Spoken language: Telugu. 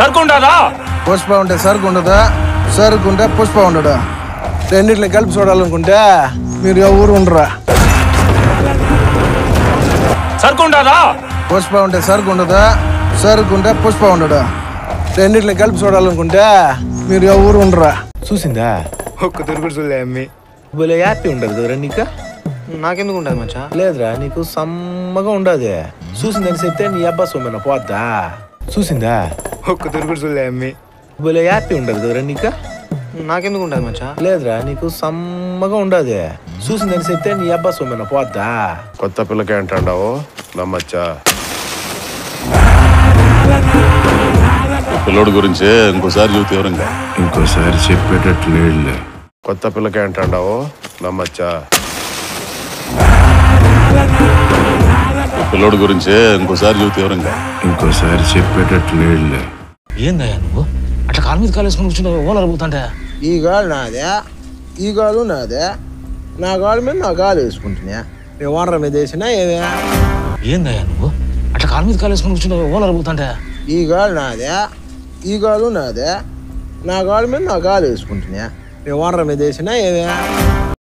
సరుకు ఉండదా పుష్ప ఉంటే సరుకు ఉండదు సరుకు ఉంటే పుష్ప ఉండడు రెండిట్ని కలిపి చూడాలనుకుంటే మీరు ఎవరు ఉండరా సరుకు ఉండదా పుష్ప ఉంటే సరుకు ఉండదు సరుకు ఉంటే పుష్ప ఉండడు రెండిట్ని కలిపి చూడాలనుకుంటే మీరు ఎవరు ఉండరా చూసిందా ఒక్క తిరుగుడు చూడలే అమ్మి భలే హ్యాపీ ఉండదు కదరా నీకు నాకెందుకు ఉంటుంది మచ్చా లేదురా నీకు సమ్మగా ఉండదు చూసిందని చెప్తే నీ అబ్బా సొమ్మెన పోద్దా చూసిందా ఒక్క తిరుగుడు చూడలే అమ్మి భలే హ్యాపీ ఉండదు కదరా నీకు నాకెందుకు ఉంటుంది మచ్చా లేదురా నీకు సమ్మగా ఉండదు చూసిందని చెప్తే నీ అబ్బా సొమ్మెన పోద్దా కొత్త పిల్లకే అంటాడావు నమ్మచ్చా పిల్లోడి గురించి ఇంకోసారి చూపు తీవ్రంగా ఇంకోసారి చెప్పేటట్టు లేడులే కొత్త పిల్లకే అంటాడావు నమ్మచ్చా పిల్లోడి గురించి ఇంకోసారి చూపు తీవ్రంగా ఇంకోసారి చెప్పేటట్టు లేడులే ఏందయ్యా నువ్వు అట్లా కాలు మీద కాలు వేసుకుని కూర్చున్నావు ఓనర్ పోతుంటే ఈ గాలు నాదే ఈ గాలు నాదే నా గాలు మీద నా గాలు వేసుకుంటున్నా నేను ఓనర్ మీద వేసినా ఏమే ఏందయ్యా నువ్వు అట్లా కాలు మీద కాలు వేసుకుని కూర్చున్నావు ఓనర్ పోతుంటే ఈ గాలు నాదే ఈ గాలు నాదే నా గాలు మీద నా గాలు వేసుకుంటున్నా నేను ఓనర్ మీద వేసినా ఏమే